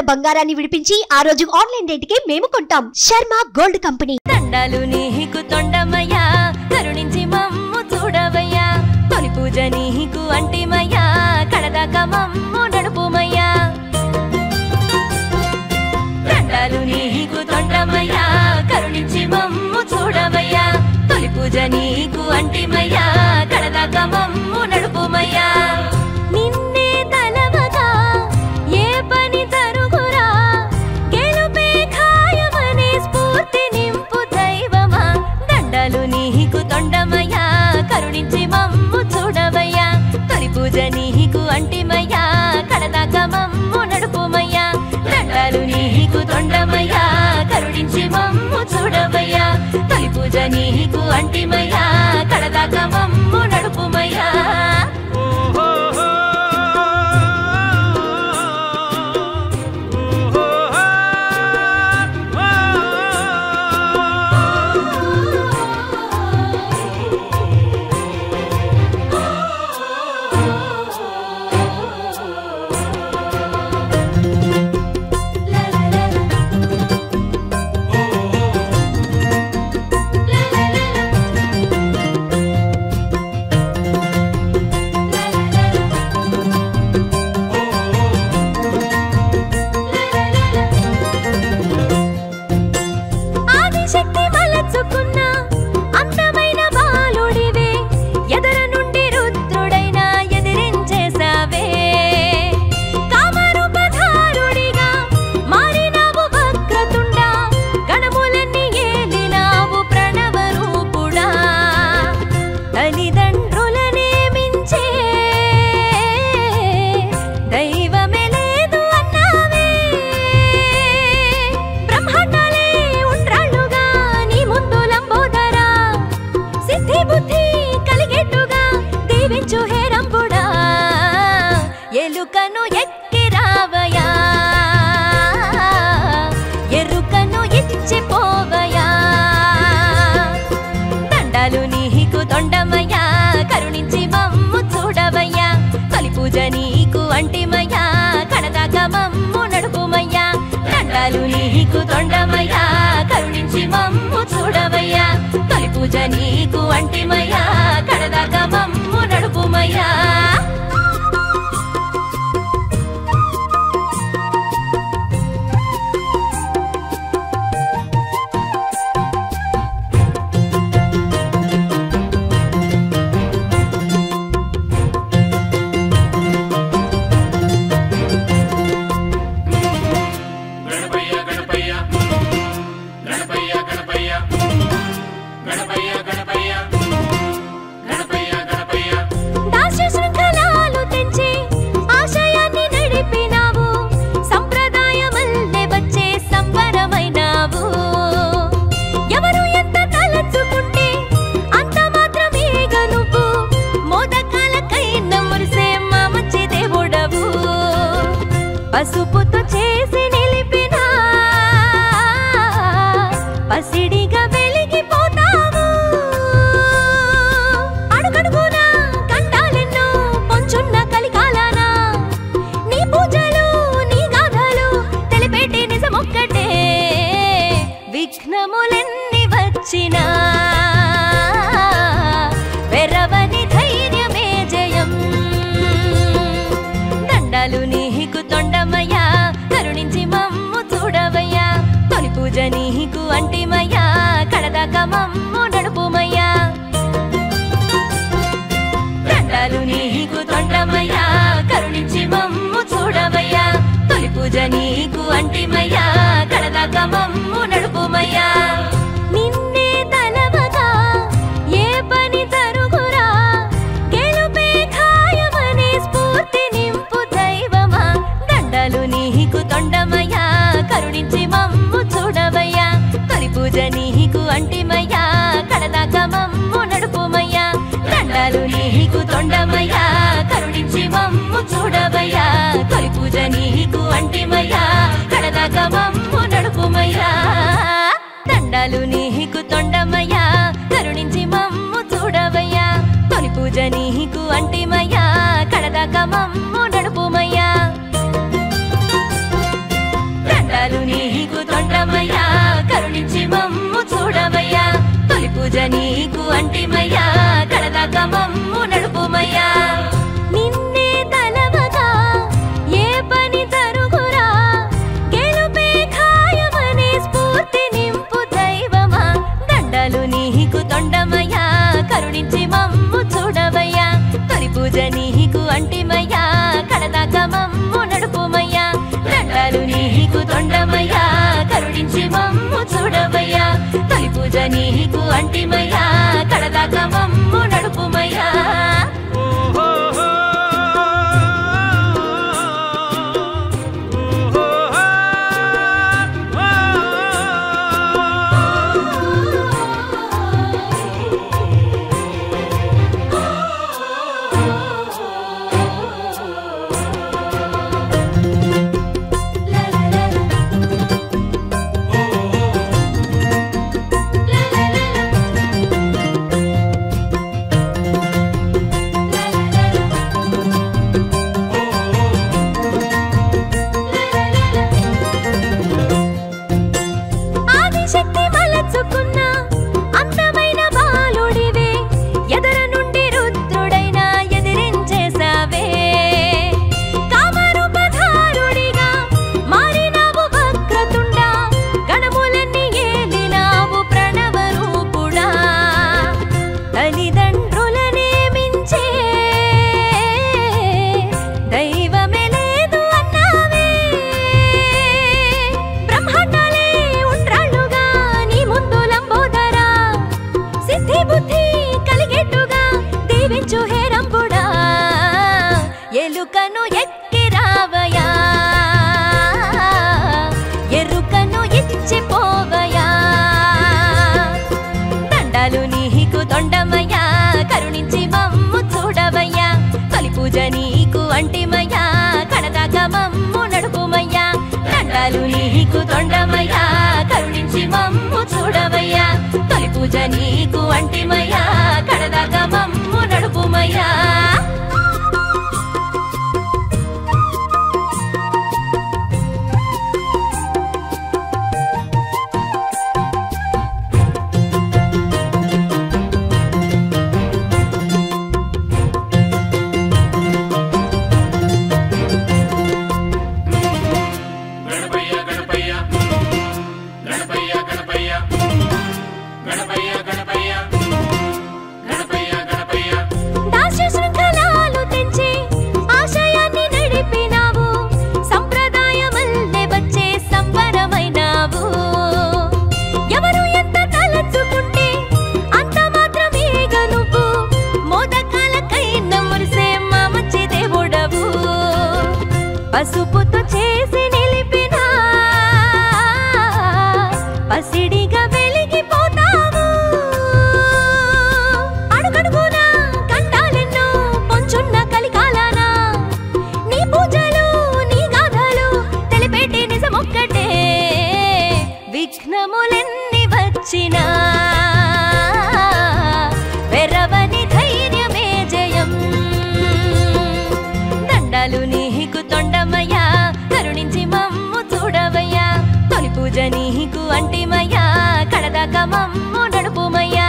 ఉన్న బంగారాన్ని విడిపించి ఆ రోజు ఆన్లైన్ రేటుకే మేము కొంటాం శర్మ గోల్డ్ కంపెనీ దండాలు నీకు తొండమయ్యా కరుణించి మమ్ము చూడవయ్యా తొలి పూజ నీకు అంటిమయ్యా కడదాకా మమ్ము నడుపుమయ్యా దండాలు నీకు తొండమయ్యా కరుణించి మమ్ము చూడవయ్యా తొలి పూజ నీకు అంటిమయ్యా కడదాకా మమ్ము నడుపుమయ్యా నిన్నే తలవగా ఏ పని తరుగురా గెలుపే ఖాయమనే స్ఫూర్తి నింపు దైవమా దండాలు నీకు తొండమయ్యా కరుణించి మమ్ము చూడవయ్యా తొలి పూజ నీకు అంటిమయ్యా కడదాకా మమ్ము నడుపుమయ్యా దండాలు నీకు తొండమయ్యా కరుణించి మమ్ము చూడవయ్యా తొలి పూజ నీకు అంటిమయ్యా కడదాకా మమ్ము నడుపుమయ్యా ఆదిశక్తి మలచుకున్న అందమైన బాలుడివే ఎదర నుండి రుద్రుడైన ఎదిరించేసావే కామరూపధారుడిగా మారినావు వక్రతుండా గణములన్నీ ఏలినావు ప్రణవ రూపుడా తల్లిదండ్రులనే మించే దైవమే లేదు అన్నావే బ్రహ్మాండాలే ఉండ్రాళ్ళుగా నీ ముందు లంబోదరా సిద్ధి బుద్ధి కలిగేట్టుగా దీవించు హేరంబుడా ఎలుకను ఎక్కి రావయా ఎరుకను ఇచ్చిపోవయా దండాలు నీకు తొండమయ్యా కరుణించి మమ్ము చూడవయ్యా తొలి పూజ నీకు అంటిమయ్యా కడదాకా మమ్ము నడుపుమయ్యా దండాలు నీకు తొండమయ్యా కరుణించి మమ్ము చూడవయ్యా తొలి పూజ నీకు అంటిమయ్యా కడదాకా మమ్ము నడుపుమయ్యా గణపయ్య గణపయ్య గణపయ్య గణపయ్య గణపయ్య గణపయ్య గణపయ్య గణపయ్య దాస్య శృంఖలాలు తెంచి ఆశయాన్ని నడిపినావు సంప్రదాయమల్లే వచ్చే సంబరమైనావు ఎవరు ఎంత తలచుకుంటే అంత మాత్రమేగ నువ్వు మోదకాలకైన మురిసే మా మంచి దేవుడవు పసుపుతో చేసి నిలిపిన పసిడిగా వెలిగిపోతావు అడుగడుగున కంటాలెన్నో పొంచున్న కలికాలాన నీ పూజలు నీ గాథలు తెలిపేటి నిజమొక్కటే విఘ్నములెన్ని వచ్చినా వెరవని ధైర్యమే జయం దండాలు నీకు తొండమయ్యా కరుణించి మమ్ము చూడవయ్యా తొలి పూజ నీకు అంటిమయ్యా కడదాకా మమ్ము నడుపుమయ్యా దండాలు నీకు తొండమయ్యా కరుణించి మమ్ము చూడవయ్యా తొలి పూజ నీకు అంటిమయ్యా కడదాకా మమ్ము నడుపుమయ్యా నిన్నే తలవగా ఏ పని తరుగురా గెలుపే ఖాయమనే స్ఫూర్తి నింపు దైవమా దండాలు నీకు తొండమయ్యా కరుణించి మమ్ము చూడవయ్యా తొలి పూజ నీకు అంటిమయ్యా కడదాకా మమ్ము నడుపుమయ్యా దండాలు నీకు తొండమయ్యా కరుణించి మమ్ము చూడవయ్యా తొలి పూజ నీకు అంటిమయ్యా కడదాకా మమ్ము నడుపుమయ్యా దండాలు నీకు తొండమయ్యా కరుణించి మమ్ము చూడవయ్యా తొలి పూజ నీకు అంటిమయ్యా కడదాకా మమ్ము నడుపుమయ్యా తొండమయ్యా కరుణించి మమ్ము చూడవయ్యా తొలి పూజ నీకు అంటిమయ్యా కడదాకా మమ్ము నడుపుమయ్యా నిన్నే తలవగా ఏ పని తరుగురా గెలుపే ఖాయమనే స్ఫూర్తి నింపు దైవమా దండలు నీకు తొండమయ్యా కరుణించి మమ్ము చూడవయ్యా తొలి పూజ నీకు అంటిమయ్యా కడదాకా మమ్ము నడుపుమయ్యా దండాలు నీకు తొండమయ్యా కరుణించి మమ్ము చూడవయ్యా తొలి పూజ నీకు అంటిమయ్యా కడదాకా మమ్ము నడుపుమయ్యా ఆదిశక్తి మలచుకున్న అందమైన బాలుడివే ఎదర నుండి రుద్రుడైన ఎదిరించేసావే కామరూపధారుడిగా మారినావు వక్రతుండా గణములన్నీ ఏలినావు ప్రణవ రూపుడా తల్లిదండ్రులనే మించే దైవమే లేదు అన్నావే బ్రహ్మాండాలే ఉండ్రాళ్ళుగా నీ ముందు లంబోదరా సిద్ధి బుద్ధి కలిగేట్టుగా దీవించు హేరంబుడా ఎలుకను ఎక్కి రావయా ఎరుకను ఇచ్చిపోవయా దండాలు నీకు తొండమయ్యా కరుణించి మమ్ము చూడవయ్యా తొలి పూజ నీకు అంటిమయ్యా కడదాకా మమ్ము నడుపుమయ్యా దండాలు నీకు తొండమయ్యా కరుణించి మమ్ము చూడవయ్యా తొలి పూజ నీకు అంటిమయ్యా కడదాకా మమ్ము నడుపుమయ్యా గణపయ్య గణపయ్య గణపయ్య గణపయ్య గణపయ్య గణపయ్య గణపయ్య గణపయ్య దాస్య శృంఖలాలు తెంచి ఆశయాన్ని నడిపినావు సంప్రదాయమల్లే వచ్చే సంబరమైనావు ఎవరు ఎంత తలచుకుంటే అంత మాత్రమేగ నువ్వు మోదకాలకైన మురిసే మా మంచి దేవుడవు పసుపుతో చేసి నిలిపిన పసిడిగా వెలిగిపోతావు అడుగడుగున కంటాలెన్నో పొంచున్న కలికాలాన నీ పూజలు నీ గాథలు తెలిపేటి నిజమొక్కటే విఘ్నములెన్ని వచ్చినా వెరవని ధైర్యమే జయం దండాలు నీకు తొండమయ్యా కరుణించి మమ్ము చూడవయ్యా తొలి పూజ నీకు అంటిమయ్యా కడదాకా మమ్ము నడుపుమయ్యా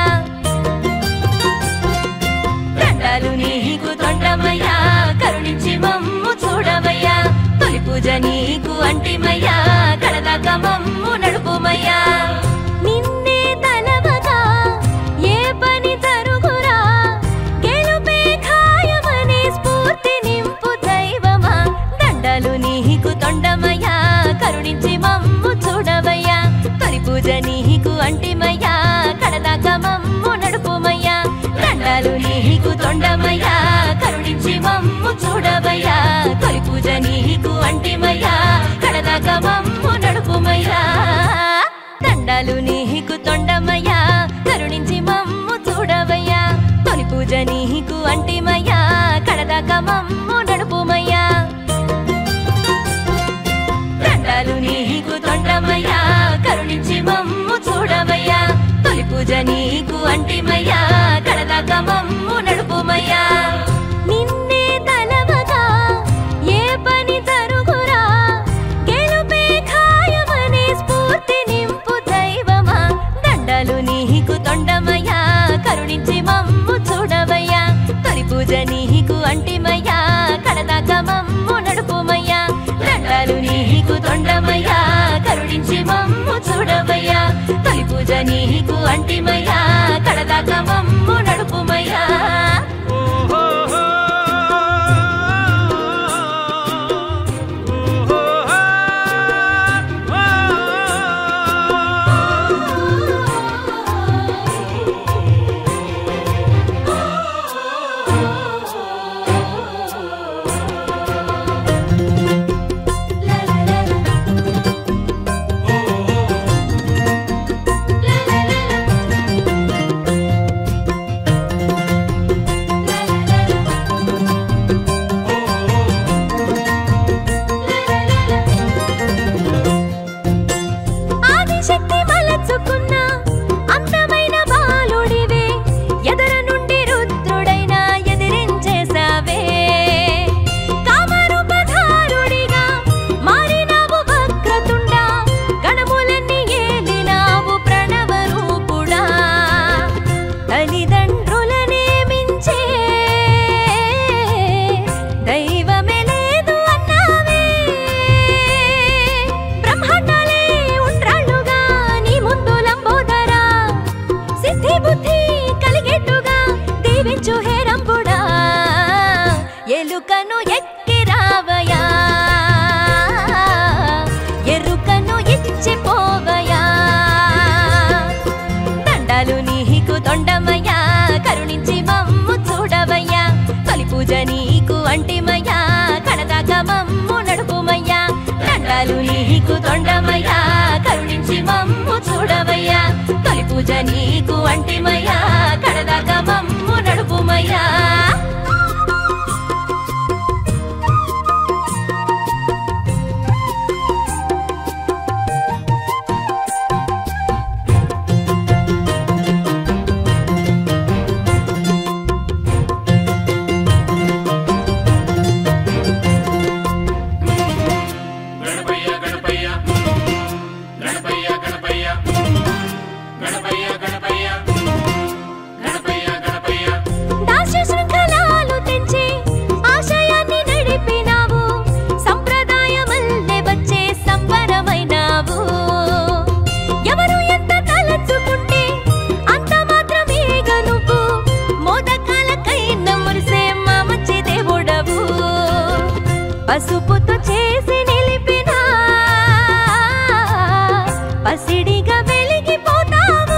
దండాలు నీకు తొండమయ్యా కరుణించి మమ్ము చూడవయ్యా తొలి పూజ నీకు అంటిమయ్యా కడదాకా మమ్ము నడుపుమయ్యా నిన్నే తలవగా ఏ పని తరుగురా గెలుపే ఖాయమనే స్ఫూర్తి నింపు దైవమా దండలు నీకు తొండమయ్యా కరుణించి మమ్ము చూడవయ్యా తొలి పూజ నీకు అంటిమయ్యా కడదాకా మమ్ము నడుపుమయ్యా దండాలు నీకు తొండమయ్యా కరుణించి మమ్ము చూడవయ్యా తొలి పూజ నీకు అంటిమయ్యా కడదాకా మమ్ము నడుపుమయ్యా దండాలు నీకు తొండమయ్యా కరుణించి మమ్ము చూడవయ్యా తొలి పూజ నీకు అంటిమయ్యా కడదాకా మమ్ము నడుపుమయ్యా దండాలు నీకు తొండమయ్యా కరుణించి మమ్ము చూడవయ్యా తొలి పూజ నీకు అంటిమయ్యా కడదాకా మమ్ము నడుపుమయ్యా నిన్నే తలవగా ఏ పని తరుగురా గెలుపే ఖాయమనే స్ఫూర్తి కరుణించి మమ్ము చూడవయ్యా తొలి పూజ నీకు అంటిమయ్యా కడదాకా మమ్ము నడుపుమయ్యా దండాలు నీకు తొండమయ్యా కరుణించి మమ్ము చూడవయ్యా తొలి పూజ నీకు అంటిమయ్యా కడదాకా మమ్ము నడుపుమయ్యా ఆదిశక్తి మలచుకున్న అందమైన బాలుడివే ఎదర నుండి రుద్రుడైన ఎదిరించేసావే కామరూపధారుడిగా మారినావు వక్రతుండ గణములన్నీ ఏలినావు ప్రణవ రూపుడా తల్లిదండ్రులనే మించే దైవమే లేదు అన్నావే బ్రహ్మాండాలే ఉండ్రాళ్ళుగా నీ ముందు లంబోదరా సిద్ధి బుద్ధి కలిగేట్టుగా దీవించు హేరంబుడా ఎలుకను ఎక్కి రావయా ఎరుకను ఇచ్చిపోవయా దండాలు నీకు తొండమయ్యా కరుణించి మమ్ము చూడవయ్యా తొలి పూజ నీకు అంటిమయ్యా కడదాకా మమ్ము నడుపుమయ్యా దండాలు నీకు తొండమయ్యా కరుణించి మమ్ము చూడవయ్యా తొలి పూజ నీకు అంటిమయ్యా కడదాకా మమ్ము నడుపుమయ్యా గణపయ్య గణపయ్య గణపయ్య గణపయ్య గణపయ్య గణపయ్య గణపయ్య గణపయ్య దాస్య శృంఖలాలు తెంచి ఆశయాన్ని నడిపినావు సంప్రదాయమల్లే వచ్చే సంబరమైనావు ఎవరు ఎంత తలచుకుంటే అంత మాత్రమేగ నువ్వు మోదకాలకైన మురిసే మామచ్చి దేవుడవు పసుపుతో చేసి నిలిపినా పసిడిగా వెలిగిపోతావు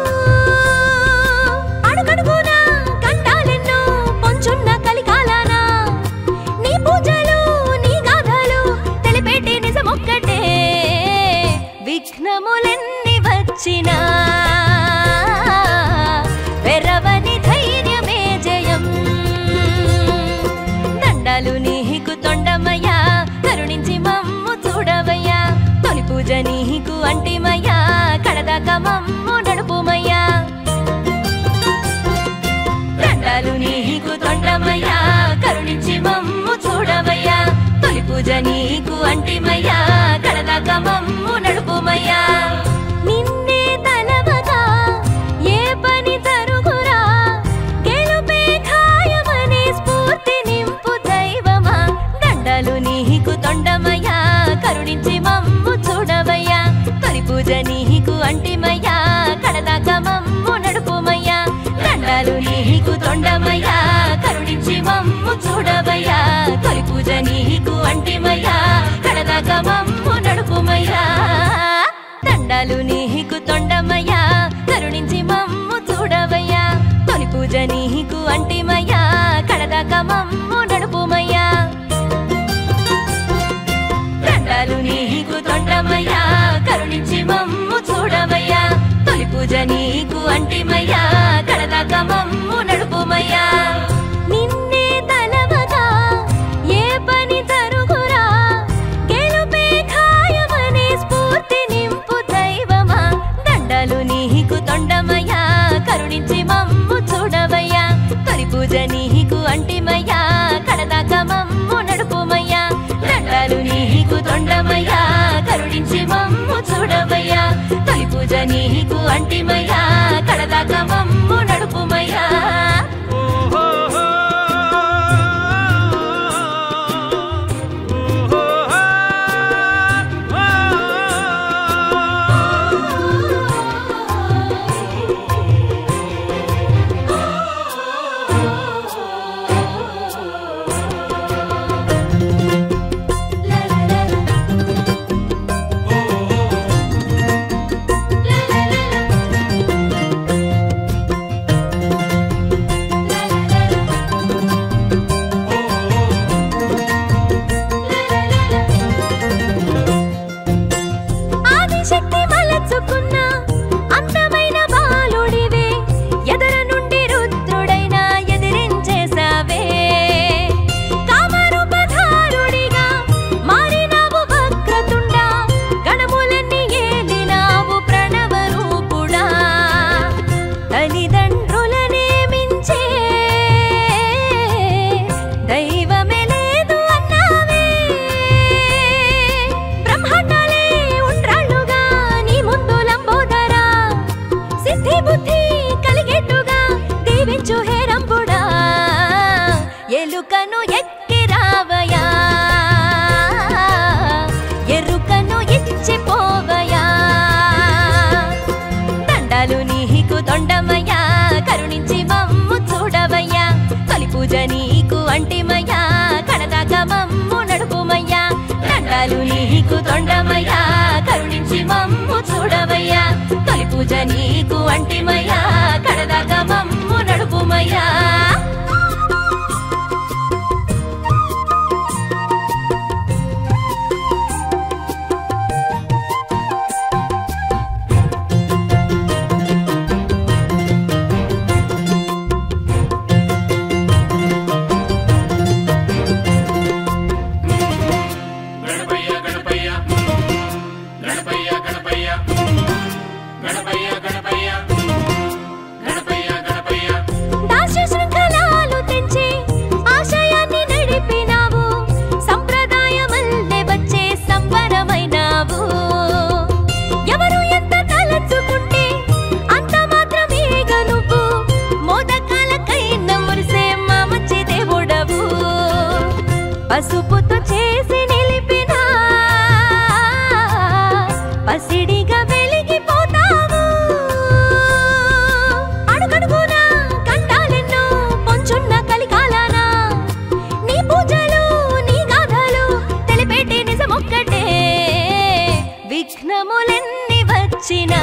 అడుగడుగునా కంటాలెన్నో పొంచున్న కలికాలాన నీ పూజలు నీ గాథలు తెలిపేటి నిజమొక్కటే విఘ్నములెన్ని వచ్చినా వెరవని ధైర్యమే జయం దండాలు నీకు తొండమయ్యా కరుణించి మమ్ము చూడవయ్యా తొలి పూజ నీకు అంటిమయ్యా కడదాకా మమ్ము నడుపుమయ్యా దండాలు నీకు తొండమయ్యా కరుణించి మమ్ము చూడవయ్యా తొలి పూజ నీకు అంటిమయ్యా కడదాకా మమ్ము నడుపుమయ్యా నిన్నే తలవగా ఏ పని జరుగురా గెలుపే ఖాయమనే స్ఫూర్తి నింపు దైవమా దండాలు నీకు తొండమయ్యా కరుణించి మమ్ము చూడవయ్యా తొలి పూజ నీకు అంటిమయ్యా కడదాకా మమ్ము నడుపుమయ్యా దండాలు నీకు తొండమయ్యా కరుణించి మమ్ము చూడవయ్యా తొలి పూజ నీకు అంటిమయ్యా కడదాకా మమ్ము నడుపుమయ్యా దండాలు నీకు తొండమయ్యా కరుణించి మమ్ము చూడవయ్యా తొలి పూజ నీకు అంటిమయ్యా కడదాకా మమ్ము నడుపుమయ్యా దండాలు నీకు తొండమయ్యా కరుణించి మమ్ము చూడవయ్యా తొలి పూజ నీకు అంటిమయ్యా కడదాకా మమ్ము నడుపుమయ్యా నిన్నే తలవగా ఏ పని జరుగురా గెలుపే ఖాయమనే స్ఫూర్తి నింపు దైవమా దండాలు నీకు తొండమయ్యా కరుణించి మమ్ము చూడవయ్యా తొలి పూజ నీకు అంటిమయ్యా కడదాకా మమ్ము నడుపుమయ్యా దండాలు నీకు తొండమయ్యా కరుణించి మమ్ము చూడవయ్యా తొలి పూజ నీకు అంటిమయ్యా కడదాకా మమ్ము నడుపుమయ్యా ఇచ్చిపోవయా దండాలు నీకు తొండమయ్యా కరుణించి మమ్ము చూడవయ్యా తొలి పూజ నీకు అంటిమయ్యా కడదాకా మమ్ము నడుపుమయ్యా దండాలు నీకు తొండమయ్యా కరుణించి మమ్ము చూడవయ్యా తొలి పూజ నీకు అంటిమయ్యా కడదాకా మమ్ము నడుపుమయ్యా గణపయ్య గణపయ్య గణపయ్య గణపయ్య గణపయ్య గణపయ్య గణపయ్య గణపయ్య దాస్య శృంఖలాలు తెంచి ఆశయాన్ని నడిపినావు సంప్రదాయమల్లే వచ్చే సంబరమైనావు ఎవరు ఎంత తలచుకుంటే అంత మాత్రమేగా నువ్వు మోదకాలకైన మురిసే మా మంచి దేవుడవు పసుపుతో చేసి నిలిపిన పసిడిగా వెలిగిపోతావు అడుగడుగున కంటాలెన్నో పొంచున్న కలికాలాన నీ పూజలు నీ గాథలు తెలిపేటి నిజమొక్కటే విఘ్నములెన్ని వచ్చినా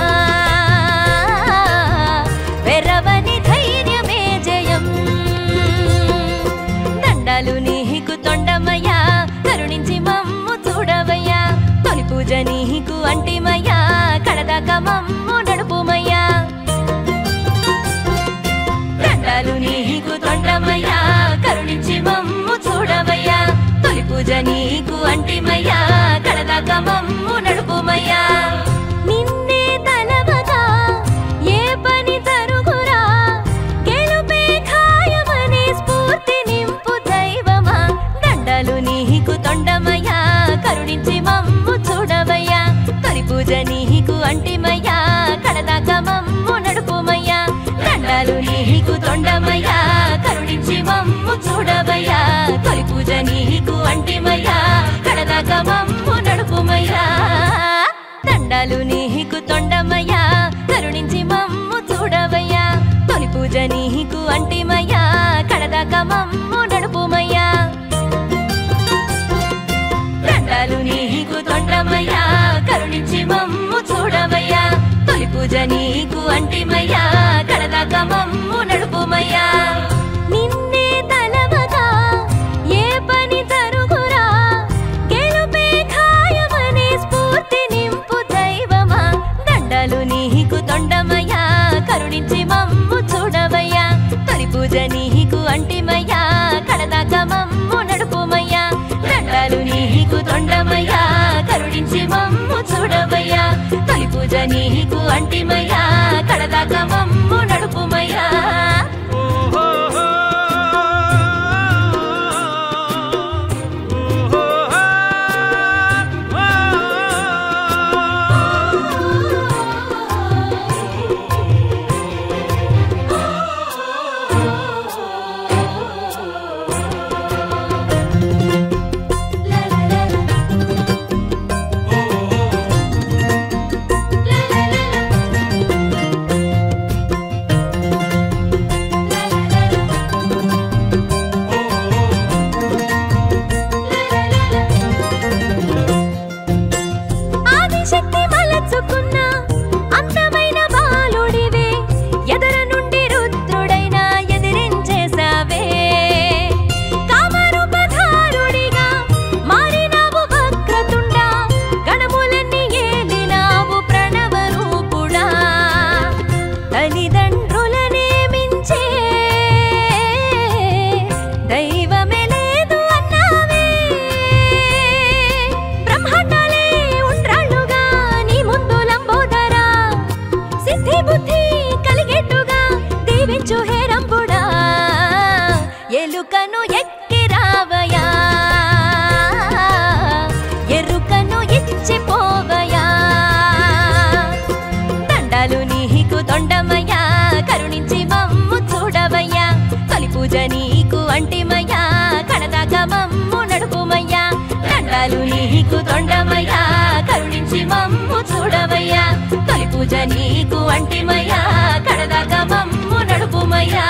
వెరవని ధైర్యమే జయం దండాలు నీకు తొండమయ్యా కరుణించి మమ్ము చూడవయ్యా తొలి పూజ నీకు అంటిమయ్యా కడదాకా మమ్ము నడుపుమయ్యా దండాలు నీకు తొండమయ్యా కరుణించి మమ్ము చూడవయ్యా తొలి పూజ నీకు అంటిమయ్యా కడదాకా మమ్ము నడుపుమయ్యా నిన్నే తలవగా ఏ పని జరుగురా గెలుపే ఖాయమనే స్ఫూర్తి నింపు దైవమా దండాలు నీకు తొండమయ్యా కరుణించి మమ్ము చూడవయ్యా తొలి పూజ నీకు అంటిమయ్యా కడదాకా మమ్ము నడుపుమయ్యా దండాలు నీకు తొండమయ్యా కరుణించి మమ్ము చూడవయ్యా తొలి పూజ నీకు అంటిమయ్యా కడదాకా మమ్ము నడుపుమయ్యా దండాలు నీకు తొండమయ్యా కరుణించి మమ్ము చూడవయ్యా తొలి పూజ నీకు అంటిమయ్యా కడదాకా మమ్ము నడుపుమయ్యా దండాలు నీకు తొండమయ్యా కరుణించి మమ్ము చూడవయ్యా తొలి పూజ నీకు అంటిమయ్యా కడదాకా మమ్ము నడుపుమయ్యా నిన్నే తలవగా ఏ పని జరుగురా గెలుపే ఖాయమనే స్ఫూర్తి నింపు దైవమా దండాలు నీకు తొండమయ్యా కరుణించి మమ్ము చూడవయ్యా తొలి పూజ నీకు అంటిమయ్యా కడదాకా మమ్ము నడుపుమయ్యా దండాలు నీకు తొండమయ్యా కరుణించి మమ్ము చూడవయ్యా తొలి పూజ నీకు అంటిమయ్యా కడదాకా మమ్ము నడుపుమయ్యా ఆదిశక్తి మలచుకున్న అందమైన బాలుడివే ఎదర నుండి రుద్రుడైన ఎదిరించేసావే కామరూపధారుడిగా మారినావు వక్రతుండా గణములన్నీ ఏలినావు ప్రణవ రూపుడా తల్లిదండ్రులనే మించే దైవమే లేదు అన్నావే బ్రహ్మాండాలే ఉండ్రాళ్ళుగా నీ ముందు లంబోదరా సిద్ధి బుద్ధి కలిగేట్టుగా దీవించు హేరంబుడా ఎలుకను ఎక్కి రావయా ఎరుకను ఇచ్చిపోవయా దండాలు నీకు తొండమయ్యా కరుణించి మమ్ము చూడవయ్యా తొలి పూజ నీకు అంటిమయ్యా కడదాకా మమ్ము నడుపుమయ్యా దండాలు నీకు తొండమయ్యా కరుణించి మమ్ము పూజ నీకు అంటిమయ్యా కడదాకా మమ్ము నడుపుమయ్యా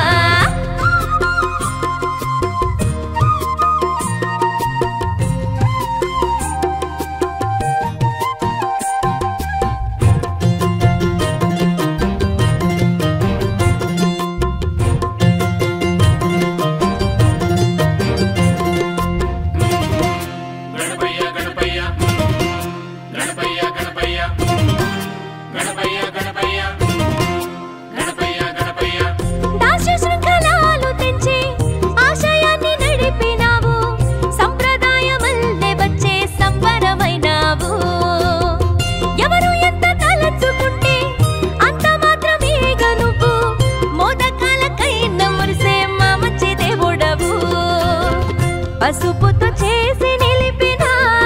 గణపయ్య గణపయ్య గణపయ్య గణపయ్య గణపయ్య గణపయ్య గణపయ్య గణపయ్య దాస్య శృంఖలాలు తెంచి ఆశయాన్ని నడిపినావు సంప్రదాయమల్లే వచ్చే సంబరమైనావు ఎవరు ఎంత తలచుకుంటే అంత మాత్రమేగ నువ్వు మోదకాలకైన మురిసే మా మంచి దేవుడవు పసుపుతో చేసి నిలిపిన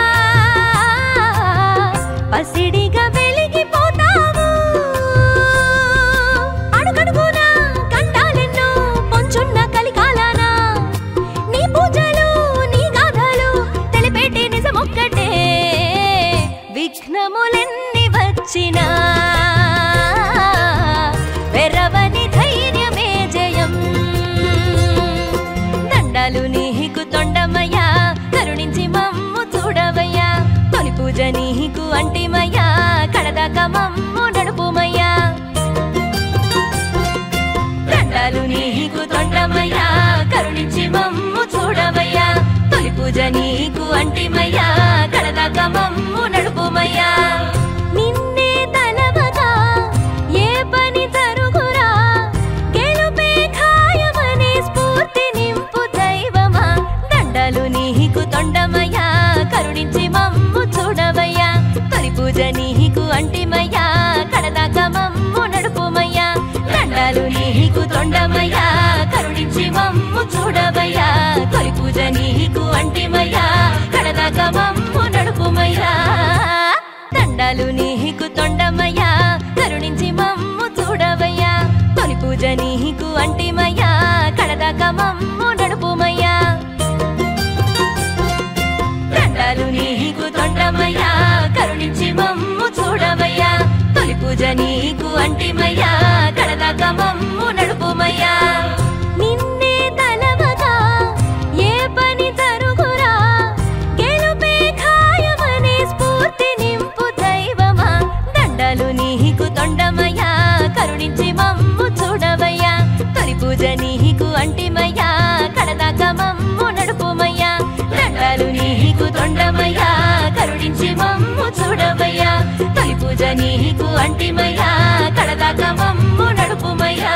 పసిడిగా వెలిగిపోతావు అడుగడుగునా కంటాలెన్నో పొంచున్న కలికాలానా నీ పూజలు నీ గాథలు తెలిపేటి నిజమొక్కటే విఘ్నములెన్ని వచ్చినా వెరవని ధైర్యమే జయం దండాలు నీకు తొండమయ్యా కరుణించి మమ్ము చూడవయ్యా తొలి పూజ నీకు అంటిమయ్యా కడదాకా మమ్ము నడుపుమయ్యా దండాలు నీకు తొండమయ్యా కరుణించి మమ్ము చూడవయ్యా తొలి పూజ నీకు అంటిమయ్యా కడదాకా మమ్ము నడుపుమయ్యా నిన్నే తలవగా ఏ పని జరుగురా గెలుపే ఖాయమనే స్ఫూర్తి నింపు దైవమా దండలు నీకు తొండమయ్యా కరుణించి మమ్ము చూడవయ్యా తొలి పూజ నీకు అంటిమయ్యా కడదాకా మమ్ము నడుపుమయ్యా దండాలు నీకు తొండమయ్యా కరుణించి మమ్ము చూడవయ్యా తొలి పూజ నీకు అంటిమయ్యా కడదాకా మమ్ము నడుపుమయ్యా దండాలు నీకు తొండమయ్యా కరుణించి మమ్ము చూడవయ్యా తొలి పూజ నీకు అంటిమయ్యా కడదాకా మమ్ము నడుపుమయ్యా దండాలు నీకు తొండమయ్యా కరుణించి మమ్ము చూడవయ్యా తొలి పూజ నీకు అంటిమయ్యా కడదాకా మమ్ము నడుపుమయ్యా నిన్నే తలవగా ఏ పని జరుగురా గెలుపే ఖాయమనే స్ఫూర్తి నింపు దైవమా దండాలు నీకు తొండమయ్యా కరుణించి మమ్ము చూడవయ్యా తొలి పూజ నీకు అంటిమయ్యా కడదాకా మమ్ము నడుపుమయ్యా దండాలు నీకు తొండమయ్యా కరుణించి మమ్ము చూడవయ్యా తొలి పూజ నీకు అంటిమయ్యా కడదాకా మమ్ము నడుపుమయ్యా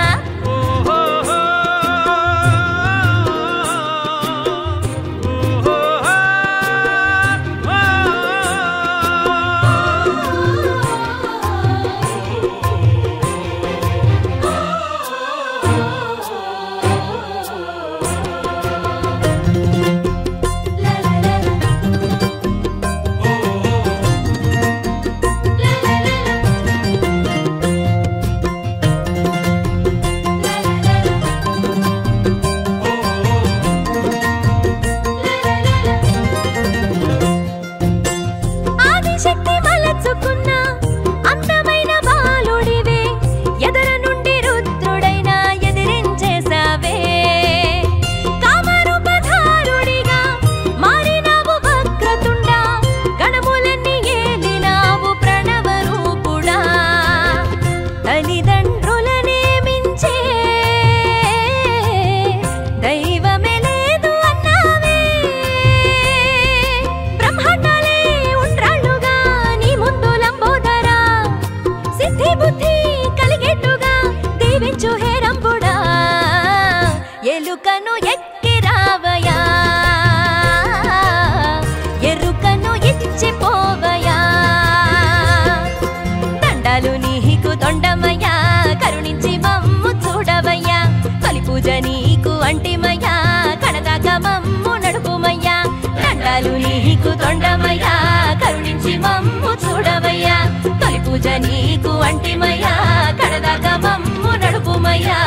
ఆదిశక్తి మలచుకున్న అందమైన బాలుడివే ఎదర నుండి రుద్రుడైన ఎదిరించేసావే కామరూపధారుడిగా మారినావు వక్రతుండ గణములన్నీ ఏలినావు ప్రణవ రూపుడా తల్లిదండ్రులనే మించే దైవమే లేదు అన్నావే బ్రహ్మాండాలే ఉండ్రాళ్ళుగా నీ ముందు లంబోదరా సిద్ధి బుద్ధి కలిగేట్టుగా దీవించు హేరంబుడా ఎలుకను ఎక్కి రావయా ఎరుకను ఇచ్చిపోవయా దండాలు నీకు తొండమయ్యా కరుణించి మమ్ము చూడవయ్యా తొలి పూజ నీకు అంటిమయ్యా కడదాకా మమ్ము నడుపుమయ్యా దండాలు నీకు తొండమయ్యా కరుణించి మమ్ము చూడవయ్యా తొలి పూజ నీకు అంటిమయ్యా కడదాకా మమ్ము నడుపుమయ్యా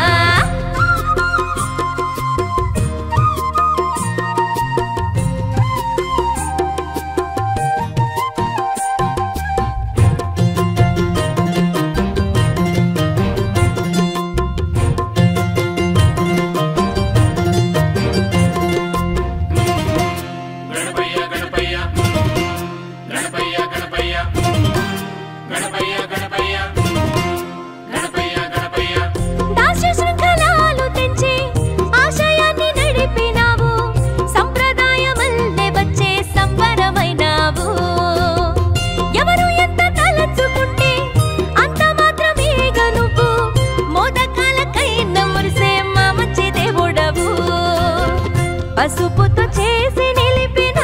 గణపయ్య గణపయ్య గణపయ్య గణపయ్య దాస్య శృంఖలాలు తెంచి ఆశయాన్ని నడిపినావు సంప్రదాయమల్లే వచ్చే సంబరమైనావు ఎవరు ఎంత తలచుకుంటే అంత మాత్రమేగా నువ్వు మోదకాలకైన మురిసే మా మంచి దేవుడవు పసుపుతో చేసి నిలిపినా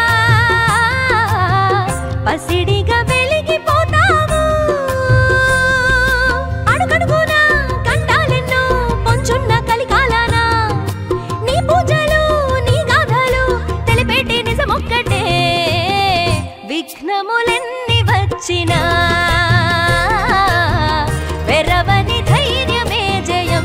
పసిడిగా వెలిగిపోతావు అడుగడుగునా కంటాలెన్నో పొంచున్న కలికాలాన నీ పూజలు నీ గాథలు తెలిపేటి నిజమొక్కటే విఘ్నములెన్ని వచ్చినా వెరవని ధైర్యమే జయం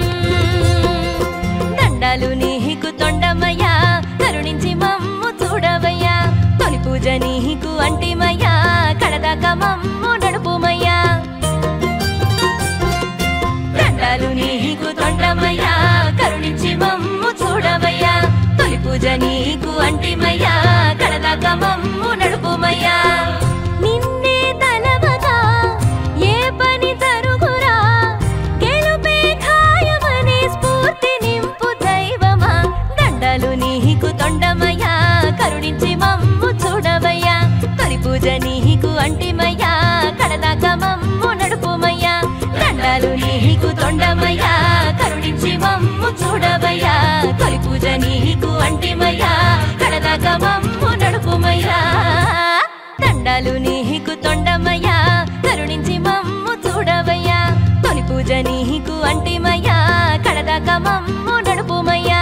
దండాలు నీకు తొండమయ్యా కరుణించి మమ్ము చూడవయ్యా తొలి పూజ నీకు అంటిమయ్యా కడదాకా మమ్ము నడుపుమయ్యా దండాలు నీకు తొండమయ్యా కరుణించి మమ్ము చూడవయ్యా తొలి పూజ నీకు అంటిమయ్యా కడదాకా మమ్ము నడుపుమయ్యా నిన్నే తలవగా ఏ పని జరుగురా గెలుపే ఖాయమనే స్ఫూర్తి నింపు దైవమా దండాలు నీకు తొండమయ్యా కరుణించి మమ్ము చూడవయ్యా తొలి పూజ నీకు అంటిమయ్యా కడదాకా మమ్ము నడుపుమయ్యా దండాలు నీకు తొండమయ్యా కరుణించి మమ్ము చూడవయ్యా తొలి పూజ నీకు అంటిమయ్యా కడదాకా మమ్ము నడుపుమయ్యా దండాలు నీకు తొండమయ్యా కరుణించి మమ్ము చూడవయ్యా తొలి పూజ నీకు అంటిమయ్యా కడదాకా మమ్ము నడుపుమయ్యా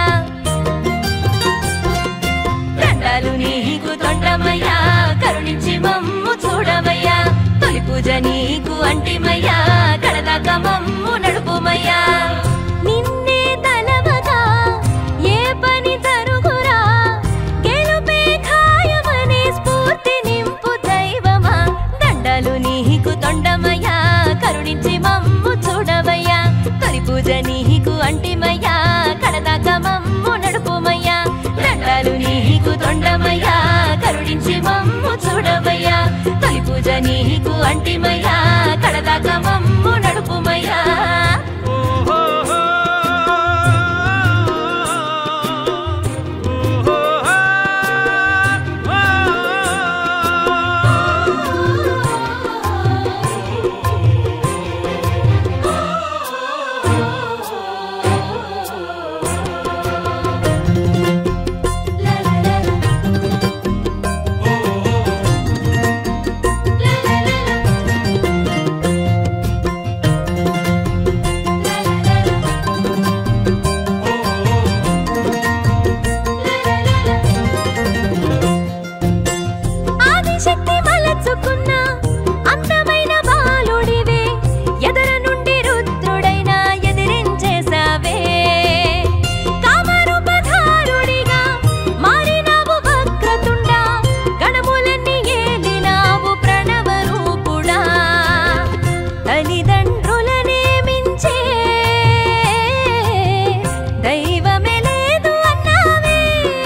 దండాలు నీకు తొండమయ్యా కరుణించి మమ్ము చూడవయ్యా తొలి పూజ నీకు అంటిమయ్యా కడదాకా మమ్ము నడుపుమయ్యా నిన్నే తలవగా ఏ పని జరుగురా గెలుపే ఖాయమనే స్ఫూర్తి నింపు దైవమా దండాలు నీకు తొండమయ్యా కరుణించి మమ్ము చూడవయ్యా తొలి పూజ నీకు అంటిమయ్యా కడదాకా మమ్ము నడుపుమయ్యా దండాలు నీకు తొండమయ్యా కరుణించి మమ్ము చూడవయ్యా తొలి పూజ నీకు అంటిమయ్యా కడదాకా మమ్ము నడుపుమయ్యా ఆదిశక్తి మలచుకున్న అందమైన బాలుడివే ఎదర నుండి రుద్రుడైన ఎదిరించేసావే కామరూపధారుడిగా మారినావు వక్రతుండా గణములన్నీ ఏలినావు ప్రణవ రూపుడా తల్లిదండ్రులనే మించే దైవమే లేదు అన్నావే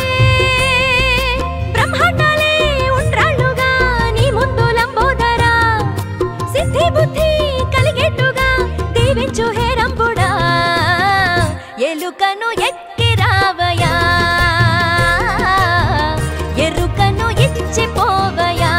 బ్రహ్మాండాలే ఉండ్రాళ్ళుగా నీ ముందు లంబోదరా సిద్ధి బుద్ధి కలిగేట్టుగా దీవించు హేరంబుడా ఎలుకను ఎక్కి రావయా ఎరుకను ఇచ్చిపోవయా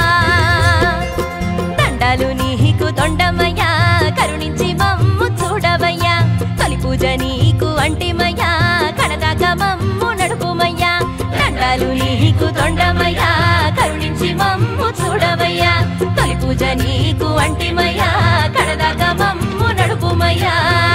దండాలు నీకు తొండమయ్యా కరుణించి మమ్ము చూడవయ్యా తొలి పూజ నీకు అంటిమయ్యా కడదాకా మమ్ము నడుపుమయ్యా దండాలు నీకు తొండమయ్యా కరుణించి మమ్ము చూడవయ్యా తొలి పూజ నీకు అంటిమయ్యా కడదాకా మమ్ము నడుపుమయ్యా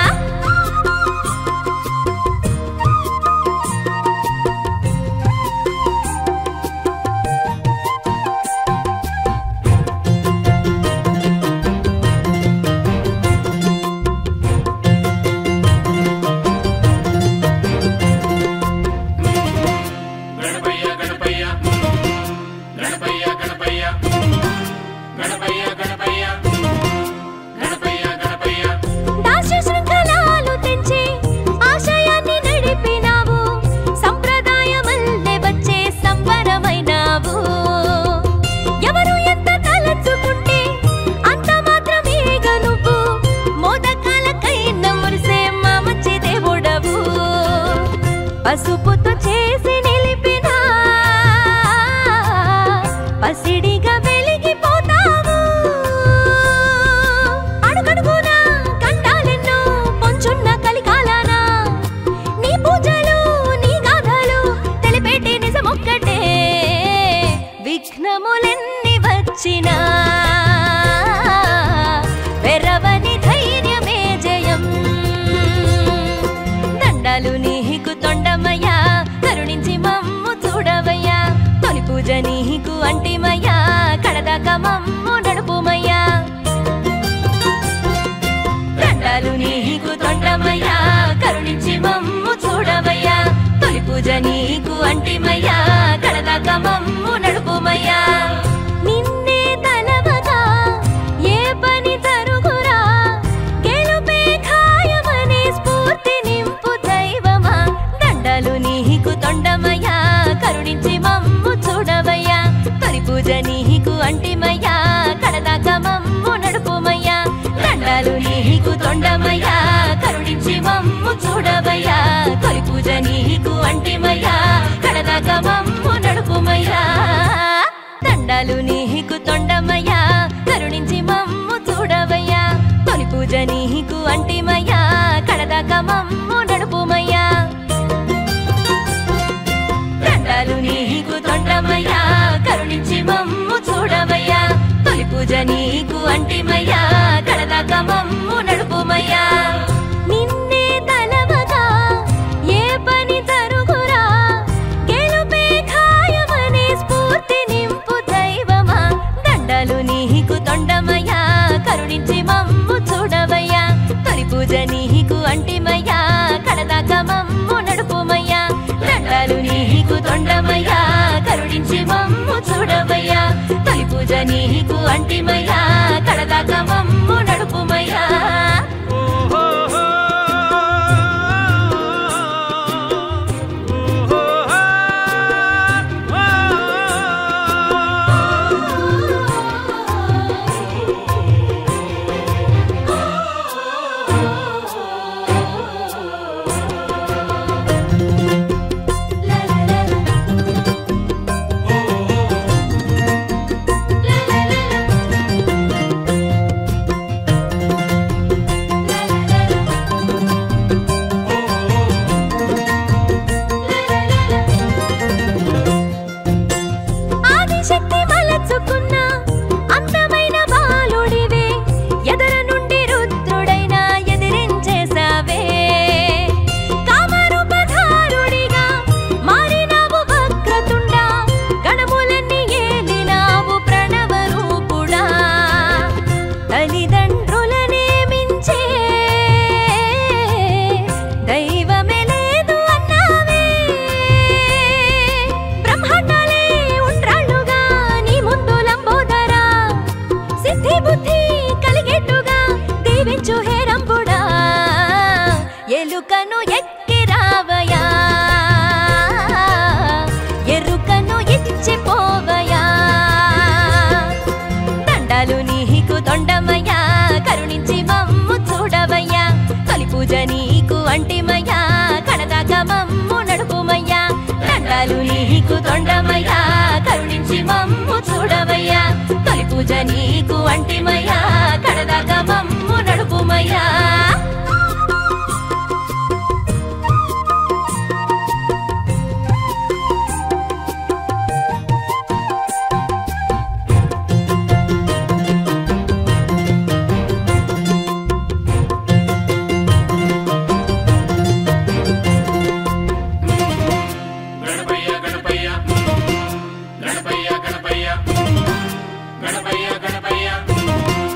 గణపయ్య గణపయ్య గణపయ్య గణపయ్య గణపయ్య గణపయ్య గణపయ్య గణపయ్య దాస్య శృంఖలా పసుపుతో చేసి నిలిపిన పసిడిగా వెలిగిపోతావు అడుగడుగున కంటాలెన్నో పొంచున్న కలికాలాన నీ పూజలు నీ గాథలు తెలిపేటి నిజమొక్కటే విఘ్నములెన్ని వచ్చినా వెరవని ధైర్యమే జయం దండాలు నీకు తొండమయ్యా కరుణించి మమ్ము చూడవయ్యా తొలి పూజ నీకు అంటిమయ్యా కడదాకా మమ్ము నడుపుమయ్యా దండాలు నీకు తొండమయ్యా కరుణించి మమ్ము చూడవయ్యా తొలి పూజ నీకు అంటిమయ్యా కడదాకా మమ్ము నడుపుమయ్యా నిన్నే తలవగా ఏ పని తరుగురా గెలుపే ఖాయమనే స్ఫూర్తి నింపు దైవమా దండలు నీకు తొండమయ్యా కరుణించి మమ్ము చూడవయ్యా తొలి పూజ నీకు అంటిమయ్యా కడదాకా మమ్ము నడుపుమయ్యా దండాలు నీకు తొండమయ్యా కరుణించి మమ్ము చూడవయ్యా తొలి పూజ నీకు అంటిమయ్యా కడదాకా మమ్ము నడుపుమయ్యా దండాలు నీకు తొండమయ్యా కరుణించి మమ్ము చూడవయ్యా తొలి పూజ నీకు అంటిమయ్యా కడదాకా మమ్ము నడుపుమయ్యా దండాలు నీకు తొండమయ్యా కరుణించి మమ్ము చూడవయ్యా తొలి పూజ నీకు అంటిమయ్యా కడదాకా మమ్ము నడుపుమయ్యా నిన్నే తలవగా ఏ పని తరుగురా గెలుపే ఖాయమనే స్ఫూర్తి నింపు దైవమా దండలు నీకు తొండమయ్యా కరుణించి మమ్ము చూడవయ్యా తొలి పూజ నీకు అంటిమయ్యా కడదాకా మమ్ము నడుపుమయ్యా దండాలు నీకు తొండమయ్యా కరుణించి మమ్ము చూడవయ్యా తొలి పూజ నీకు అంటిమయ్యా కడదాకా మమ్ము నడుపుమయ్యా ఆదిశక్తి మలచుకున్న అందమైన బాలుడివే ఎదర నుండి రుద్రుడైన ఎదిరించేసావే కామరూపధారుడిగా మారినావు వక్రతుండా గణములన్నీ ఏలినావు ప్రణవ రూపుడా తల్లిదండ్రులనే మించే దైవమే లేదు అన్నావే బ్రహ్మాండాలే ఉండ్రాళ్ళుగా నీ ముందు లంబోదరా సిద్ధి బుద్ధి కలిగేట్టుగా దీవించు హేరంబుడా ఎలుకను ఎక్కి రావయా ఎరుకను ఇచ్చిపోవయా దండాలు నీకు తొండమయ్యా కరుణించి మమ్ము చూడవయ్యా తొలి పూజ నీకు అంటిమయ్యా కడదాకా మమ్ము నడుపుమయ్యా దండాలు నీకు తొండమయ్యా కరుణించి మమ్ము చూడవయ్యా తొలి పూజ నీకు అంటిమయ్యా కడదాకా మమ్ము నడుపుమయ్యా గణపయ్య గణపయ్య గణపయ్య గణపయ్య గణపయ్య గణపయ్య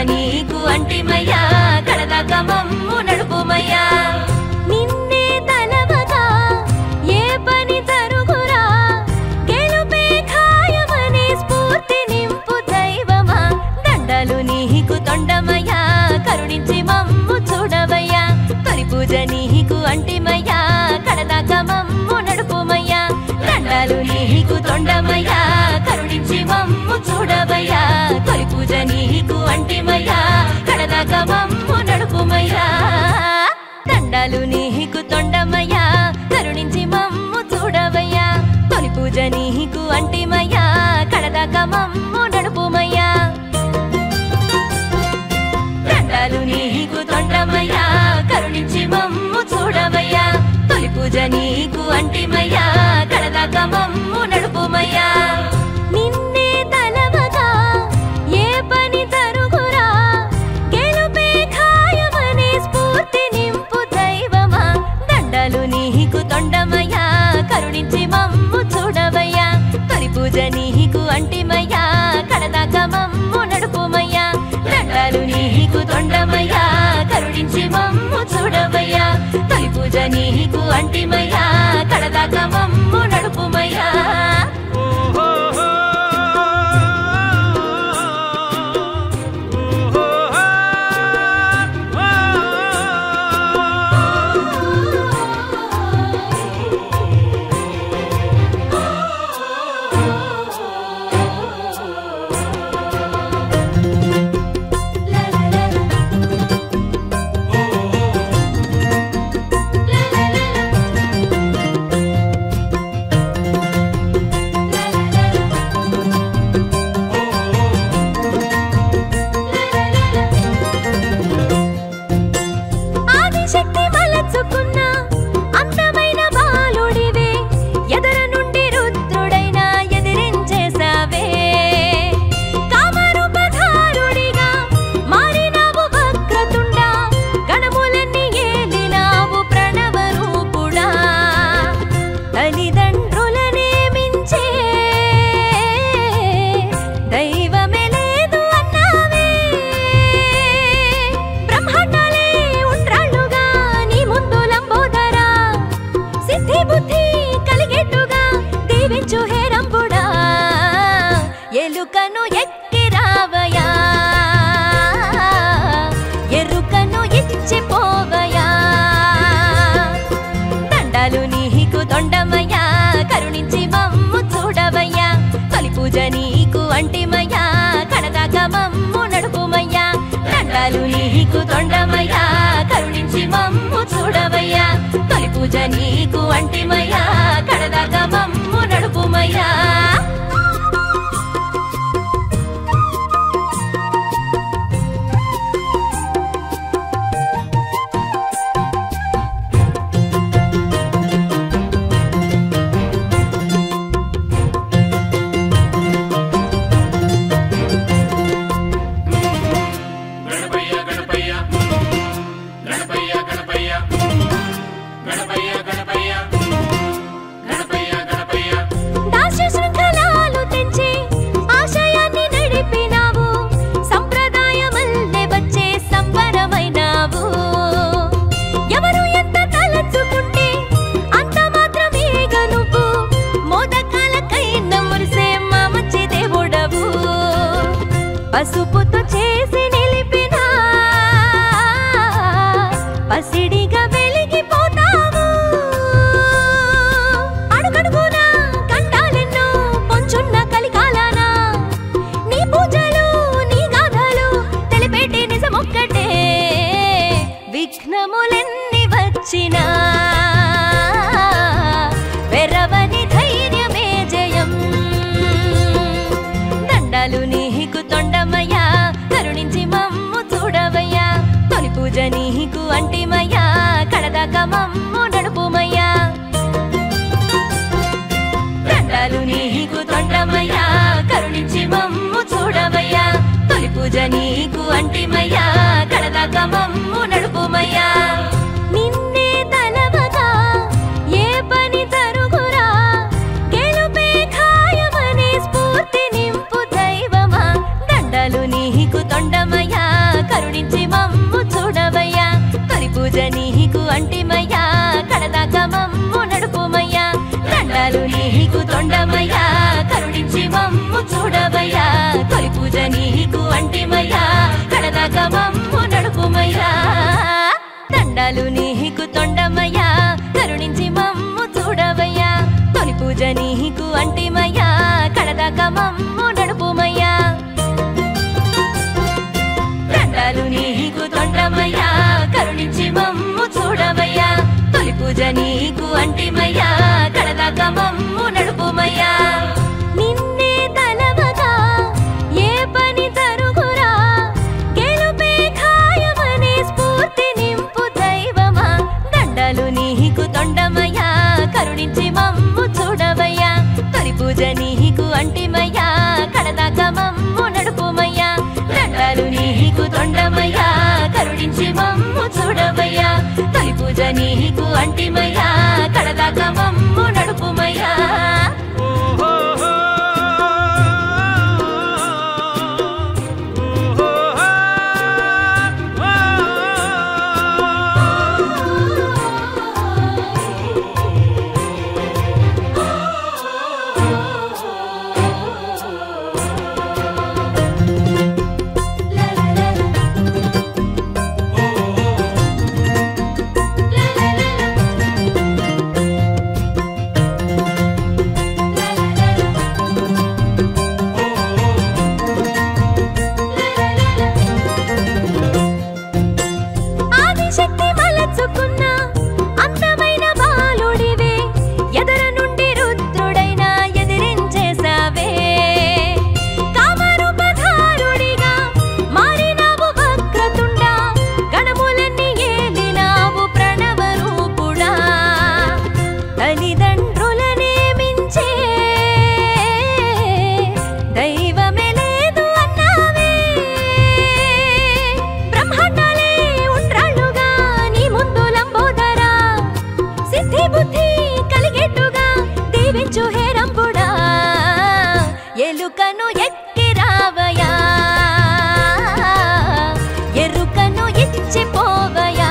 నీకు అంటిమయ్యా కడదాకా మమ్ము నడుపుమయ్యా నిన్నే తలవగా ఏ పని జరుగురా గెలుపే ఖాయమనే స్ఫూర్తి నింపు దైవమా దండలు నీకు తొండమయ్యా కరుణించి మమ్ము చూడవయ్యా తొలి పూజ నీకు అంటిమయ్యా కడదాకా మమ్ము నడుపుమయ్యా దండాలు నీకు తొండమయ్యా కరుణించి మమ్ము చూడవయ్యా తొలి పూజ నీకు అంటిమయ్యా కడదాకా మమ్ము నడుపుమయ్యా దండాలు నీకు తొండమయ్యా కరుణించి మమ్ము చూడవయ్యా తొలి పూజ నీకు అంటిమయ్యా కడదాకా మమ్ము నడుపుమయ్యా దండాలు నీకు తొండమయ్యా కరుణించి మమ్ము చూడవయ్యా తొలి పూజ నీకు అంటిమయ్యా కడదాకా మమ్ము నడుపుమయ్యా నిన్నే తలవగా ఏ పని జరుగురా గెలుపే ఖాయమనే స్ఫూర్తి నింపు దైవమా దండలు నీకు తొండమయ్యా కరుణించి మమ్ము చూడవయ్యా తొలి పూజ నీకు అంటిమయ్యా కడదాకా మమ్ము నడుపుమయ్యా దండాలు నీకు తొండమయ్యా కరుణించి మమ్ము చూడవయ్యా తొలి పూజ నీకు అంటిమయ్యా కడదాకా మమ్ము నడుపుమయ్యా ఆదిశక్తి మలచుకున్న అందమైన బాలుడివే ఎదర నుండి రుద్రుడైన ఎదిరించేసావే కామరూపధారుడిగా మారినావు వక్రతుండా గణములన్నీ ఏలినావు ప్రణవ రూపుడా తల్లిదండ్రులనే మించే దైవమే లేదు అన్నావే బ్రహ్మాండాలే ఉండ్రాళ్ళుగా నీ ముందు లంబోదరా సిద్ధి బుద్ధి కలిగేట్టుగా దీవించు హేరంబుడా ఎలుకను ఎక్కి రావయా ఎరుకను ఇచ్చిపోవయా దండాలు నీకు తొండమయ్యా కరుణించి మమ్ము చూడవయ్యా తొలి పూజ నీకు అంటిమయ్యా కడదాకా మమ్ము నడుపుమయ్యా దండాలు నీకు తొండమయ్యా కరుణించి మమ్ము చూడవయ్యా తొలి పూజ నీకు అంటిమయ్యా కడదాకా మమ్ము నడుపుమయ్యా గణపయ్య గణపయ్య గణపయ్య గణపయ్య గణపయ్య గణపయ్య గణపయ్య గణపయ్య దాస్య శృంఖలాలు తెంచి ఆశయాన్ని నడిపినావు సంప్రదాయమల్లే వచ్చే సంబరమైనావు ఎవరు ఎంత తలచుకుంటే అంత మాత్రమేగా నువ్వు మోదకాలకైన మురిసే మా మంచి దేవుడవు పసుపుతో చేసి నిలిపిన పసిడిగా వెలిగిపోతావు అడుగడుగున కంటాలెన్నో పొంచున్న కలికాలాన నీ పూజలు నీ గాథలు తెలిపేటి నిజమొక్కటే విఘ్నములెన్ని వచ్చినా వెరవని ధైర్యమే జయం దండాలు నీకు తొండమయ్యా కరుణించి మమ్ము చూడవయ్యా తొలి పూజ నీకు అంటిమయ్యా కడదాకా మమ్ము నడుపుమయ్యా దండాలు నీకు తొండమయ్యా కరుణించి మమ్ము చూడవయ్యా తొలి పూజ నీకు అంటిమయ్యా కడదాకా మమ్ము నడుపుమయ్యా నిన్నే తలవగా ఏ పని జరుగురా గెలుపే ఖాయమనే స్ఫూర్తి నింపు దైవమా దండలు నీకు తొండమయ్యా పూజ నీకు అంటిమయ్యా కడదాకా మమ్ము నడుపుమయ్యా నిన్నే తలవగా ఏ పని జరుగురా గెలుపే ఖాయమనే స్ఫూర్తి నింపు దైవమా దండలు నీకు తొండమయ్యా కరుణించి మమ్ము చూడవయ్యా తొలి పూజ నీకు అంటిమయ్యా కడదాకా మమ్ము నడుపుమయ్యా దండాలు నీకు తొండమయ్యా కరుణించి మమ్ము చూడవయ్యా తొలి పూజ నీకు అంటిమయ్యా కడదాకా మమ్ము నడుపుమయ్యా ఆదిశక్తి మలచుకున్న అందమైన బాలుడివే ఎదర నుండి రుద్రుడైన ఎదిరించేసావే కామరూపధారుడిగా మారినావు వక్రతుండా గణములన్నీ ఏలినావు ప్రణవ రూపుడా తల్లిదండ్రులనే మించే దైవమే లేదు అన్నావే బ్రహ్మాండాలే ఉండ్రాళ్ళుగా నీ ముందు లంబోదరా సిద్ధి బుద్ధి కలిగేట్టుగా దీవించు హేరంబుడా ఎలుకను ఎక్కి రావయా ఎరుకను ఇచ్చిపోవయా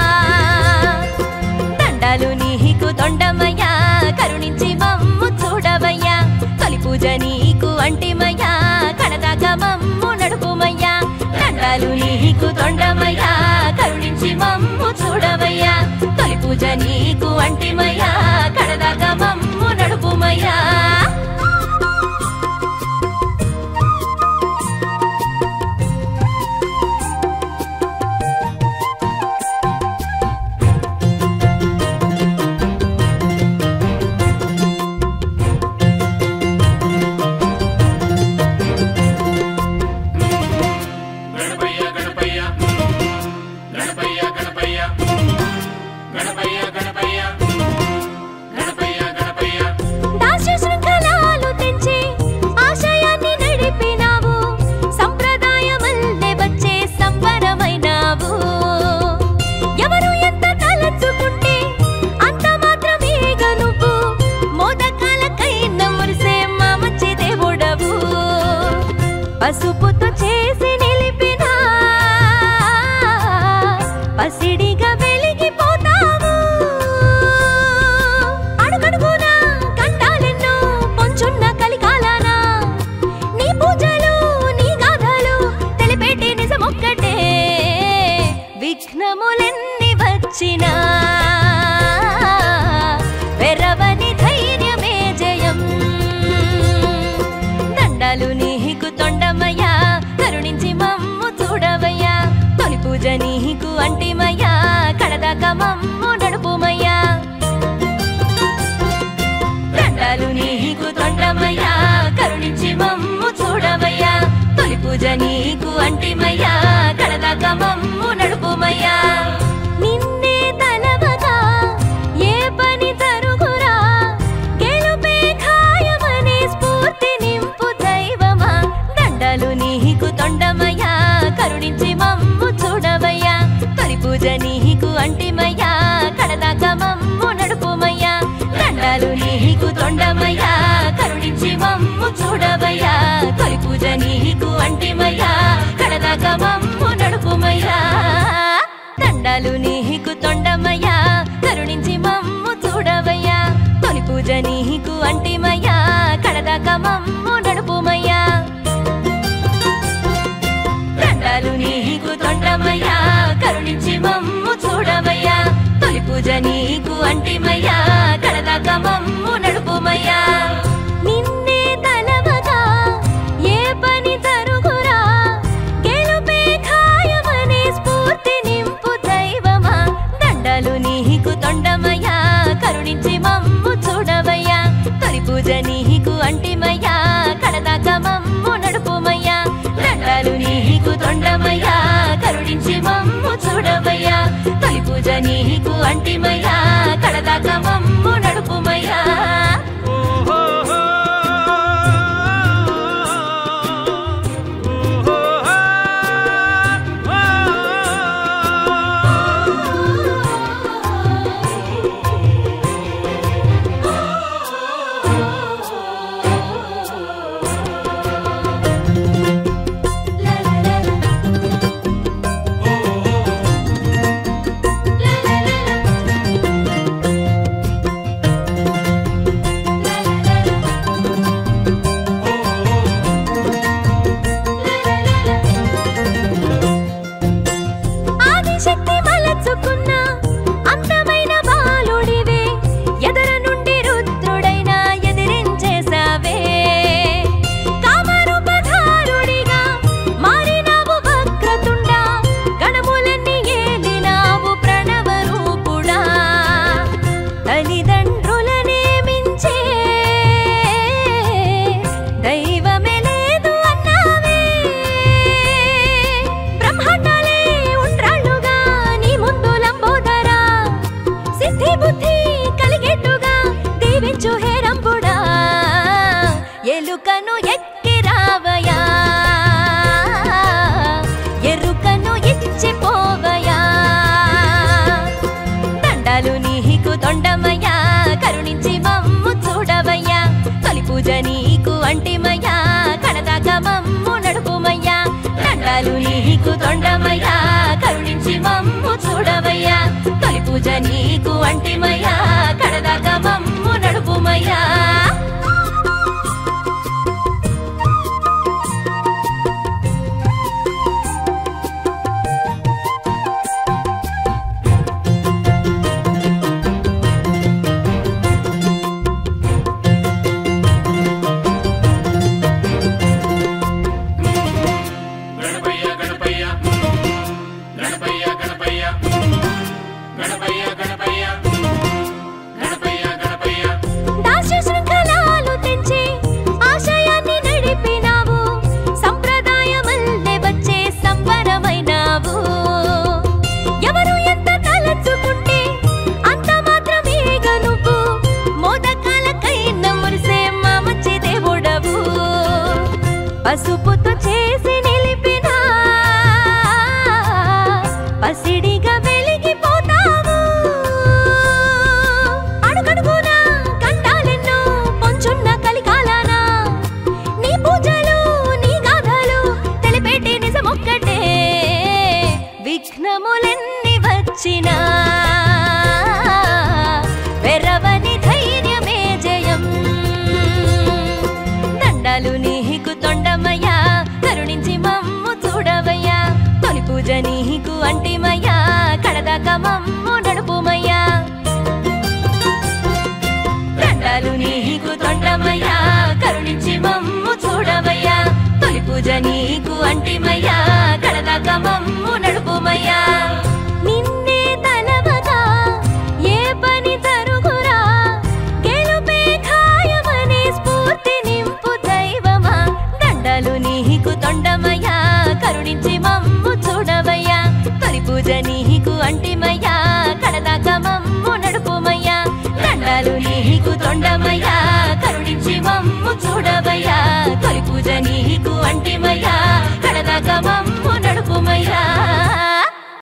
దండాలు నీకు తొండమయ్యా కరుణించి మమ్ము చూడవయ్యా తొలి పూజ నీకు అంటిమయ్యా కడదాకా మమ్ము నడుపుమయ్యా దండాలు నీకు తొండమయ్యా కరుణించి మమ్ము చూడవయ్యా తొలి పూజ నీకు అంటిమయ్యా కడదాకా మమ్ము నడుపుమయ్యా గణపయ్య గణపయ్య గణపయ్య గణపయ్య గణపయ్య గణపయ్య గణపయ్య గణపయ్య దాస్య శృంఖలాలు తెంచి ఆశయాన్ని నడిపినావు సంప్రదాయమల్లే వచ్చే సంబరమైనావు ఎవరు ఎంత తలచుకుంటే అంత మాత్రమేగ నువ్వు మోదకాలకైన మురిసే మా మంచి దేవుడవు పసుపుతో చేసి నిలిపిన పసిడిగా వెలిగిపోతావు అడుగడుగునా కంటాలెన్నో పొంచున్న కలికాలానా నీ పూజలు నీ గాథలు తెలిపేటి నిజమొక్కటే విఘ్నములెన్ని వచ్చినా వెరవని ధైర్యమే జయం దండాలు నీకు తొండమయ్యా కరుణించి మమ్ము చూడవయ్యా తొలి పూజ నీకు అంటిమయ్యా కడదాకా మమ్ము నడుపుమయ్యా దండాలు నీకు తొండమయ్యా కరుణించి మమ్ము చూడవయ్యా తొలి పూజ నీకు అంటిమయ్యా కడదాకా మమ్ము నడుపుమయ్యా నిన్నే తలవగా ఏ పని జరుగురా గెలుపే ఖాయమనే స్ఫూర్తి నింపు దైవమా దండలు నీకు తొండమయ్యా కరుణించి మమ్ము చూడవయ్యా తొలి పూజ నీకు అంటిమయ్యా కడదాకా మమ్ము నడుపుమయ్యా దండాలు నీకు తొండమయ్యా కరుణించి మమ్ము చూడవయ్యా తొలి పూజ నీకు అంటిమయ్యా కడదాకా మమ్ము నడుపుమయ్యా దండాలు నీకు తొండమయ్యా కరుణించి మమ్ము చూడవయ్యా తొలి పూజ నీకు అంటిమయ్యా కడదాకా మమ్ము నడుపుమయ్యా దండాలు నీకు తొండమయ్యా కరుణించి మమ్ము చూడవయ్యా తొలి పూజ నీకు అంటిమయ్యా కడదాకా మమ్ము నడుపుమయ్యా నిన్నే తలవగా ఏ పని జరుగురా గెలుపే ఖాయమనే స్ఫూర్తి నింపు దైవమా దండలు నీకు తొండమయ్యా పూజ నీకు అంటిమయ్యా కడదాకా మమ్ము నడుపుమయ్యా దండాలు నీకు తొండమయ్యా కరుణించి మమ్ము చూడమయ్యా తొలి పూజ నీకు అంటిమయ్యా కడదాకా మమ్ము నడుపుమయ్యా ఆదిశక్తి మలచుకున్న అందమైన బాలుడివే ఎదర నుండి రుద్రుడైన ఎదిరించేసావే కామరూపధారుడిగా మారినావు వక్రతుండ గణములన్నీ ఏలినావు ప్రణవ రూపుడా తల్లిదండ్రులనే మించే దైవమే లేదు అన్నావే బ్రహ్మాండాలే ఉండ్రాళ్ళుగా నీ ముందు లంబోదరా సిద్ధి బుద్ధి కలిగేట్టుగా దీవించు హేరంబుడా ఎలుకను ఎక్కి రావయా ఎరుకను ఇచ్చిపోవయా దండాలు నీకు తొండమయ్యా కరుణించి మమ్ము చూడవయ్యా తొలి పూజ నీకు అంటిమయ్యా కడదాకా మమ్ము నడుపుమయ్యా దండాలు నీకు తొండమయ్యా కరుణించి మమ్ము చూడవయ్యా తొలి పూజ నీకు అంటిమయ్యా కడదాకా మమ్ము నడుపుమయ్యా గణపయ్య గణపయ్య గణపయ్య గణపయ్య గణపయ్య గణపయ్య గణపయ్య గణపయ్య దాస్య శృంఖలాలు తెంచి ఆశయాన్ని నడిపినావు సంప్రదాయమల్లే వచ్చే సంబరమైనావు ఎవరు ఎంత తలచుకుంటే అంత మాత్రమేగా నువ్వు మోదకాలకైన మురిసే మా మంచి దేవుడవు పసుపుతో చేసి నిలిపినా పసిడిగా వెలిగిపోతావు అడుగడుగునా కంటాలెన్నో పొంచున్న కలికాలాన నీ పూజలు నీ గాథలు తెలిపేటి నిజమొక్కటే విఘ్నములెన్ని వచ్చినా వెరవని ధైర్యమే జయం దండాలు నీకు తొండమయ్యా కరుణించి మమ్ము చూడవయ్యా తొలి పూజ నీకు అంటిమయ్యా కడదాకా మమ్ము నడుపుమయ్యా దండాలు నీకు తొండమయ్యా కరుణించి మమ్ము చూడవయ్యా తొలి పూజ నీకు అంటిమయ్యా కడదాకా మమ్ము నడుపుమయ్యా నిన్నే తలవగా ఏ పని జరుగురా గెలుపే ఖాయమనే స్ఫూర్తి నింపు దైవమా దండాలు నీకు తొండమయ్యా కరుణించి మమ్ము చూడవయ్యా తొలి పూజ నీకు అంటిమయ్యా కడదాకా మమ్ము నడుపుమయ్యా దండాలు నీకు తొండమయ్యా